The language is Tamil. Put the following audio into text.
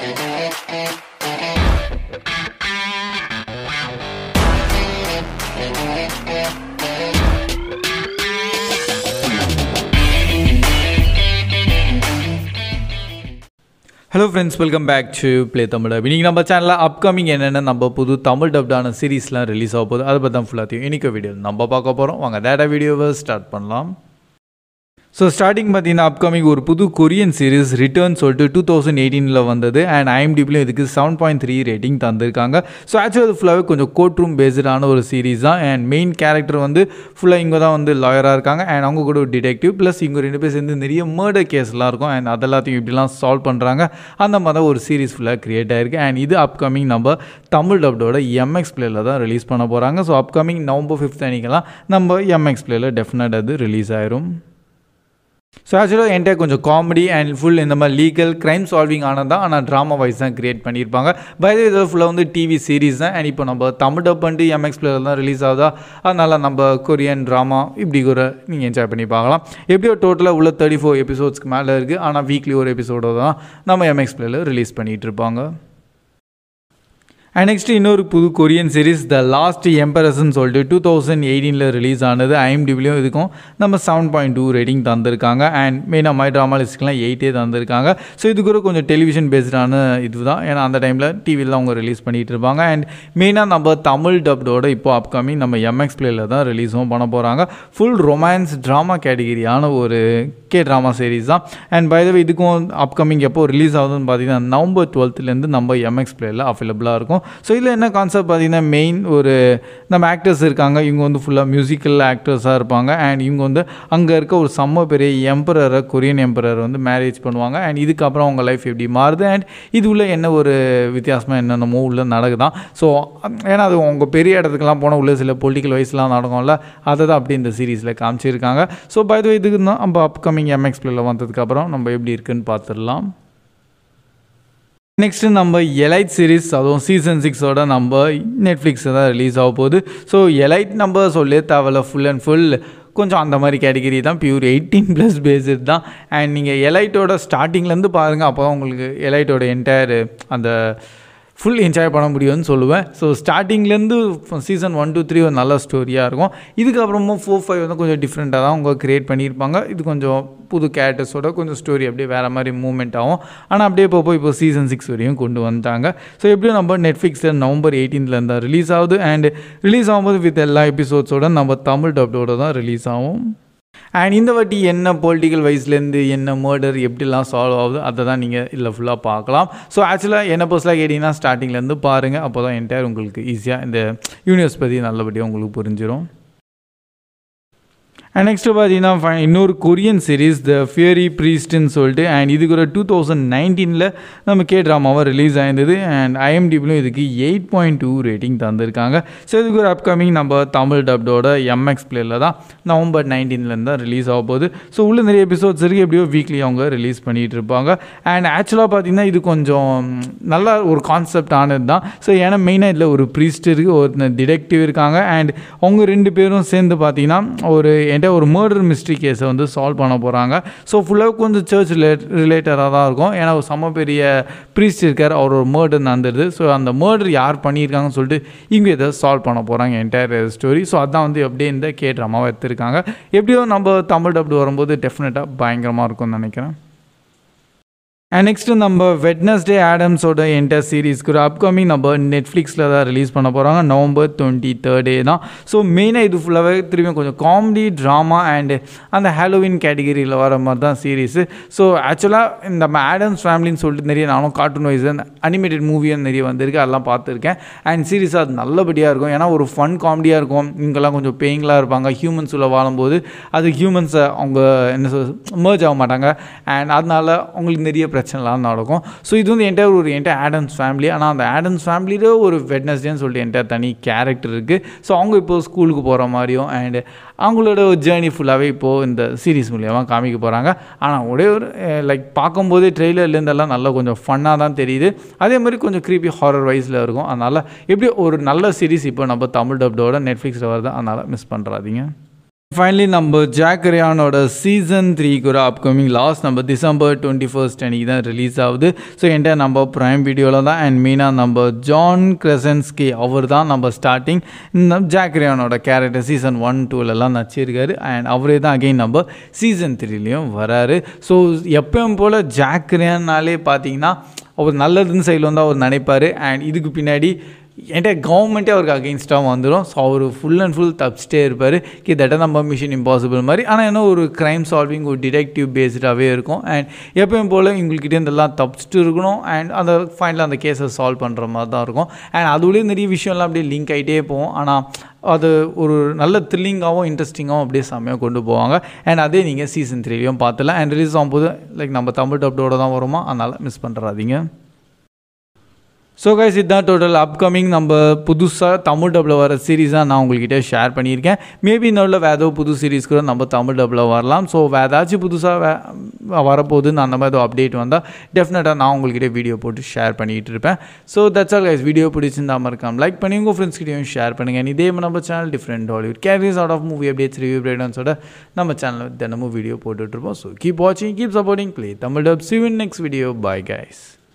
hello friends welcome back to Play Tamil இன்னைக்கு நம்ம சேனலில் அப்கமிங் என்னென்ன நம்ம புது தமிழ் டப்டான சீரீஸ்லாம் ரிலீஸ் ஆக போகுது அதை பற்றி தான் ஃபுல்லாத்தையும் இன்றைக்கி வீடியோ நம்ம பார்க்க போகிறோம் வாங்க டேட்டா வீடியோவை ஸ்டார்ட் பண்ணலாம் ஸோ ஸ்டார்டிங் பார்த்தீங்கன்னா அப்கமிங் ஒரு புது கொரியன் சீரிஸ் ரிட்டர்ன் சொல்லிட்டு டூ தௌசண்ட் எயிட்டீனில் வந்தது அண்ட் ஐஎம்டிபிலையும் இதுக்கு செவன் பாயிண்ட் த்ரீ ரேட்டிங் தந்திருக்காங்க ஸோ ஆக்சுவலி அது ஃபுல்லாகவே கொஞ்சம் கோர்ட் ரூம் பேஸ்டான ஒரு சீரிஸ் தான் அண்ட் மெயின் கேரக்டர் வந்து ஃபுல்லாக இங்கே தான் வந்து லாயராக இருக்காங்க அண்ட் அவங்க கூட ஒரு டிடெக்டிவ் ப்ளஸ் இவங்க ரெண்டு பேர் சேர்ந்து நிறைய மர்டர் கேஸ்லாம் இருக்கும் அண்ட் அதெல்லாத்தையும் இப்படிலாம் சால்வ் பண்ணுறாங்க அந்த மாதிரி தான் ஒரு சீரிஸ் ஃபுல்லாக க்ரியேட் ஆயிருக்கு அண்ட் இது அப்கமிங் நம்ம தமிழ் டப்டோட எம்எக்ஸ் பிளேயில் தான் ரிலீஸ் பண்ண போகிறாங்க ஸோ அப்கமிங் நவம்பர் ஃபிஃப்த் அன்றைக்கெல்லாம் நம்ம எம்எக்ஸ் பிளேயில் டெஃபினட் அது ரிலீஸ் ஆயிரும் ஸோ ஆக்சுவலாக என்கிட்ட கொஞ்சம் காமெடி அண்ட் ஃபுல் இந்த மாதிரி லீகல் க்ரைம் சால்விங் ஆனது தான் ஆனால் ட்ராமா வைஸ் தான் க்ரியேட் பண்ணியிருப்பாங்க பை இது ஃபுல்லாக வந்து டிவி சீரிஸ் தான் அண்ட் இப்போ நம்ம தமிழ் டப் பண்ணிட்டு எம்எக்ஸ் பிளேயர் தான் ரிலீஸ் ஆகுதா அதனால் நம்ம கொரியன் ட்ராமா இப்படி கூட நீங்கள் என்ஜாய் பண்ணி பார்க்கலாம் எப்படியோ டோட்டலாக உள்ள தேர்ட்டி ஃபோர் எபிசோட்ஸ்க்கு மேலே இருக்குது ஆனால் வீக்லி ஒரு எபிசோட தான் நம்ம எம்எக்ஸ் பிளேயில் ரிலீஸ் பண்ணிகிட்டு இருப்பாங்க அண்ட் நெக்ஸ்ட் இன்னொரு புது கொரியன் சீரிஸ் த லாஸ்ட் எம்பரஸ்ன்னு சொல்லிட்டு டூ தௌசண்ட் எயிட்டீனில் ரிலீஸ் ஆனது ஐஎம்டிபிலையும் இதுக்கும் நம்ம செவன் பாயிண்ட் டூ ரேட்டிங் தந்திருக்காங்க அண்ட் மெயினாக மை ட்ராமா லிஸ்ட்க்கெலாம் எயிட்டே தந்திருக்காங்க ஸோ இது கூட கொஞ்சம் டெலிவிஷன் பேஸ்டான இது தான் ஏன்னா அந்த டைமில் டிவியில் அவங்க ரிலீஸ் பண்ணிகிட்டு இருப்பாங்க அண்ட் மெயினாக நம்ம தமிழ் டப்டோட இப்போ அப்கமிங் நம்ம எம்எக்ஸ் பிளேயில் தான் ரிலீஸும் பண்ண போகிறாங்க ஃபுல் ரொமான்ஸ் ட்ராமா கேட்டகிரியான ஒரு கே ட்ராமா சீரிஸ் தான் அண்ட் பை த இதுக்கும் அப்கமிங் எப்போ ரிலீஸ் ஆகுதுன்னு பார்த்தீங்கன்னா நவம்பர் டுவெல்த்துலேருந்து நம்ம எம்எக்ஸ் பிளேயில் அவைலபிளாக இருக்கும் ஸோ இதில் என்ன கான்செப்ட் பார்த்தீங்கன்னா மெயின் ஒரு நம்ம ஆக்டர்ஸ் இருக்காங்க இவங்க வந்து ஃபுல்லாக மியூசிக்கல் ஆக்டர்ஸாக இருப்பாங்க அண்ட் இவங்க வந்து அங்கே இருக்க ஒரு செம்ம பெரிய எம்பரரை கொரியன் எம்பரர் வந்து மேரேஜ் பண்ணுவாங்க அண்ட் இதுக்கப்புறம் அவங்க லைஃப் எப்படி மாறுது அண்ட் இது உள்ள என்ன ஒரு வித்தியாசமாக என்னென்னமோ உள்ள நடக்குதான் ஸோ ஏன்னா அது அவங்க பெரிய இடத்துக்குலாம் போனால் உள்ள சில பொலிட்டிக்கல் வைஸ்லாம் நடக்கும்ல அதை தான் அப்படி இந்த சீரீஸில் காமிச்சிருக்காங்க ஸோ பை த இதுக்கு தான் நம்ம அப்கமிங் எம்எக்ஸ் பிளேயில் வந்ததுக்கப்புறம் நம்ம எப்படி இருக்குன்னு பார்த்துடலாம் நெக்ஸ்ட்டு நம்ம எலைட் சீரிஸ் அதுவும் சீசன் சிக்ஸோட நம்ம நெட்ஃப்ளிக்ஸில் தான் ரிலீஸ் ஆக போகுது ஸோ எலைட் நம்ம சொல்லே தேவையில்ல ஃபுல் அண்ட் ஃபுல் கொஞ்சம் அந்த மாதிரி கேட்டகிரி தான் பியூர் எயிட்டீன் ப்ளஸ் பேஸட் தான் அண்ட் நீங்கள் எலைட்டோட ஸ்டார்டிங்லேருந்து பாருங்கள் அப்போ தான் உங்களுக்கு எலைட்டோட என்டையர் அந்த ஃபுல் என்ஜாய் பண்ண முடியும்னு சொல்லுவேன் ஸோ ஸ்டார்டிங்லேருந்து சீசன் ஒன் டூ த்ரீ ஒரு நல்ல ஸ்டோரியாக இருக்கும் இதுக்கப்புறமும் ஃபோர் ஃபைவ் வந்து கொஞ்சம் டிஃப்ரெண்ட்டாக தான் அவங்க க்ரியேட் பண்ணியிருப்பாங்க இது கொஞ்சம் புது கேரக்டர்ஸோட கொஞ்சம் ஸ்டோரி அப்படியே வேறு மாதிரி மூவ்மெண்ட் ஆகும் ஆனால் அப்படியே போப்போ இப்போ சீசன் சிக்ஸ் வரையும் கொண்டு வந்துட்டாங்க ஸோ எப்படியும் நம்ம நெட்ஃப்ளிக்ஸில் நவம்பர் எயிட்டீனில் இருந்தால் ரிலீஸ் ஆகுது அண்ட் ரிலீஸ் ஆகும்போது வித் எல்லா எபிசோட்ஸோட நம்ம தமிழ் டப்டோட தான் ரிலீஸ் ஆகும் அண்ட் இந்த வாட்டி என்ன பொலிட்டிக்கல் வைஸ்லேருந்து என்ன மர்டர் எப்படிலாம் சால்வ் ஆகுது அதை தான் நீங்கள் இல்லை ஃபுல்லாக பார்க்கலாம் ஸோ ஆக்சுவலாக என்ன பர்சலாக கேட்டிங்கன்னா ஸ்டார்டிங்லேருந்து பாருங்கள் அப்போ தான் என்டையர் உங்களுக்கு ஈஸியாக இந்த யூனிவர்ஸ் பற்றி நல்லபடியாக உங்களுக்கு புரிஞ்சிடும் அண்ட் நெக்ஸ்ட்டு பார்த்தீங்கன்னா இன்னொரு கொரியன் சீரீஸ் த ஃபியரி ப்ரீஸ்ட்னு சொல்லிட்டு அண்ட் இதுக்கு ஒரு டூ தௌசண்ட் நைன்டீனில் நம்ம கே ட்ராமாவாக ரிலீஸ் ஆயிருந்தது அண்ட் ஐஎம்டிபிலும் இதுக்கு எயிட் பாயிண்ட் டூ ரேட்டிங் தந்திருக்காங்க ஸோ இதுக்கு ஒரு அப்கமிங் நம்ம தமிழ் டப்டோட எம்எக்ஸ் பிளேயில் தான் நவம்பர் நைன்டீன்லேருந்து தான் ரிலீஸ் ஆக போகுது ஸோ உள்ள நிறைய எபிசோட்ஸ் இருக்குது எப்படியோ வீக்லி அவங்க ரிலீஸ் பண்ணிகிட்டு இருப்பாங்க அண்ட் ஆக்சுவலாக பார்த்தீங்கன்னா இது கொஞ்சம் நல்ல ஒரு கான்செப்ட் ஆனது தான் ஸோ ஏன்னா மெயினாக இதில் ஒரு ப்ரீஸ்ட் இருக்குது ஒரு டிடெக்டிவ் இருக்காங்க அண்ட் அவங்க ரெண்டு பேரும் சேர்ந்து பார்த்தீங்கன்னா ஒரு என்கிட்ட ஒரு மர்டர் மிஸ்ட்ரி கேஸை வந்து சால்வ் பண்ண போகிறாங்க ஸோ ஃபுல்லாக கொஞ்சம் சர்ச் ரிலேட் ரிலேட்டடாக தான் இருக்கும் ஏன்னா ஒரு செம்ம பெரிய ப்ரீஸ்ட் இருக்கார் அவர் ஒரு மர்டர் நடந்துருது ஸோ அந்த மர்டர் யார் பண்ணியிருக்காங்கன்னு சொல்லிட்டு இங்கே இதை சால்வ் பண்ண போகிறாங்க என்டையர் ஸ்டோரி ஸோ அதான் வந்து எப்படியே இந்த கே ட்ராமாவை எடுத்திருக்காங்க எப்படியோ நம்ம தமிழ் டப்டு வரும்போது டெஃபினட்டாக பயங்கரமாக இருக்கும்னு நினைக்கிறேன் அண்ட் நெக்ஸ்ட்டு நம்ம வெட்னஸ்டே ஆடம்ஸோட என்டர் சீரீஸ்க்கு ஒரு அப்கமிங் நம்ம நெட்ஃப்ளிக்ஸில் தான் ரிலீஸ் பண்ண போகிறாங்க நவம்பர் டுவெண்ட்டி தேர்டே தான் ஸோ மெயினாக இது ஃபுல்லாகவே திரும்பியும் கொஞ்சம் காமெடி ட்ராமா அண்டு அந்த ஹாலோவின் கேட்டகிரியில் வர மாதிரி தான் சீரீஸு ஸோ ஆக்சுவலாக இந்த நம்ம ஆடம்ஸ் ஃபேமிலின்னு சொல்லிட்டு நிறைய நானும் கார்ட்டூன் வைஸ் அனிமேட்டட் மூவியும் நிறைய வந்திருக்கு அதெல்லாம் பார்த்துருக்கேன் அண்ட் சீரீஸாக அது நல்லபடியாக இருக்கும் ஏன்னா ஒரு ஃபன் காமெடியாக இருக்கும் இங்கெல்லாம் கொஞ்சம் பேயிங்களாக இருப்பாங்க ஹியூமன்ஸ் உள்ள வாழும்போது அது ஹியூமன்ஸை அவங்க என்ன சொல் மர்ஜ் ஆக மாட்டாங்க அண்ட் அதனால அவங்களுக்கு நிறைய பிரச்சனைலாம் நடக்கும் ஸோ இது வந்து என்கிட்ட ஒரு என்கிட்ட ஆடம்ஸ் ஃபேமிலி ஆனால் அந்த ஆடம்ஸ் ஃபேமிலியில ஒரு வெட்னஸ்டேன்னு சொல்லிட்டு என்கிட்ட தனி கேரக்டர் இருக்குது ஸோ அவங்க இப்போ ஸ்கூலுக்கு போகிற மாதிரியும் அண்டு அவங்களோட ஒரு ஜேர்னி ஃபுல்லாகவே இப்போது இந்த சீரீஸ் மூலியமாக காமிக்க போகிறாங்க ஆனால் ஒரே ஒரு லைக் பார்க்கும்போதே ட்ரெய்லர்லேருந்தெல்லாம் நல்லா கொஞ்சம் ஃபன்னாக தான் தெரியுது அதே மாதிரி கொஞ்சம் க்ரீப்பி ஹாரர் வைஸில் இருக்கும் அதனால் எப்படி ஒரு நல்ல சீரீஸ் இப்போ நம்ம தமிழ் டப்டோட நெட்ஃப்ளிக்ஸில் வருது அதனால் மிஸ் பண்ணுறாதீங்க ஃபைனலி நம்ம ஜாக் ரயானோட சீசன் த்ரீ கூட அப்கமிங் லாஸ்ட் நம்ம டிசம்பர் டுவெண்ட்டி ஃபர்ஸ்ட் அன்றைக்கி தான் ரிலீஸ் ஆகுது ஸோ என்கிட்ட நம்ம ப்ரைம் வீடியோவில் தான் அண்ட் மெயினாக நம்ம ஜான் கிரசன்ஸ்கி அவர் தான் நம்ம ஸ்டார்டிங் இந்த ஜாக் ரயானோட கேரக்டர் சீசன் ஒன் டூலெலாம் நச்சிருக்காரு அண்ட் அவரே தான் அகெயின் நம்ம சீசன் த்ரீலேயும் வராரு ஸோ எப்பயும் போல் ஜாக் ரயான்னாலே பார்த்தீங்கன்னா அவர் நல்லதுன்னு சைடில் வந்து அவர் நினைப்பார் அண்ட் இதுக்கு பின்னாடி என்கிட்ட கவர்மெண்ட்டே அவருக்கு அகெயின்ஸ்டாக வந்துடும் ஸோ அவர் ஃபுல் அண்ட் ஃபுல் தப்பிச்சிட்டே இருப்பார் கிட்டத்தட்ட நம்ம மிஷின் இம்பாசிபிள் மாதிரி ஆனால் என்ன ஒரு க்ரைம் சால்விங் ஒரு டிடெக்டிவ் பேஸ்டாகவே இருக்கும் அண்ட் எப்பயும் போல் இவங்ககிட்ட இதெல்லாம் தப்பிச்சிட்டு இருக்கணும் அண்ட் அந்த ஃபைனலாக அந்த கேஸை சால்வ் பண்ணுற மாதிரி தான் இருக்கும் அண்ட் அதுலேயே நிறைய விஷயம்லாம் அப்படியே லிங்க் ஆகிட்டே போகும் ஆனால் அது ஒரு நல்ல த்ரில்லிங்காகவும் இன்ட்ரெஸ்டிங்காகவும் அப்படியே செம்மையாக கொண்டு போவாங்க அண்ட் அதே நீங்கள் சீசன் த்ரீலையும் பார்த்துலாம் அண்ட் ரிலீஸ் ஆகும்போது லைக் நம்ம தமிழ் டப்டோட தான் வருமா அதனால் மிஸ் பண்ணுறாதீங்க ஸோ கைஸ் இதுதான் டோட்டல் அப்கமிங் நம்ம புதுசாக தமிழ் டப்பில் வர சீரீஸாக நான் உங்கள்கிட்ட ஷேர் பண்ணியிருக்கேன் மேபி இன்னொரு வேறு ஏதோ புது சீரீஸ் கூட நம்ம தமிழ் டப்பில் வரலாம் ஸோ வேறு ஏதாச்சும் புதுசாக வே வரப்போகுதுன்னு அந்த மாதிரி ஏதோ அப்டேட் வந்தால் டெஃபினட்டாக நான் உங்கள்கிட்ட வீடியோ போட்டு ஷேர் பண்ணிகிட்டு இருப்பேன் so that's all guys video பிடிச்சிருந்தா மறக்காம லைக் பண்ணி உங்கள் ஃப்ரெண்ட்ஸ்கிட்டையும் ஷேர் பண்ணுங்கள் இதே நம்ம சேனல் டிஃப்ரெண்ட் ஹாலிவுட் கேரிஸ் out of movie updates review பிரேடன்ஸோட நம்ம சேனலில் தினமும் வீடியோ போட்டுட்ருப்போம் ஸோ கீப் வாட்சிங் keep supporting play Tamil dub சிவன் நெக்ஸ்ட் வீடியோ பாய் கைஸ்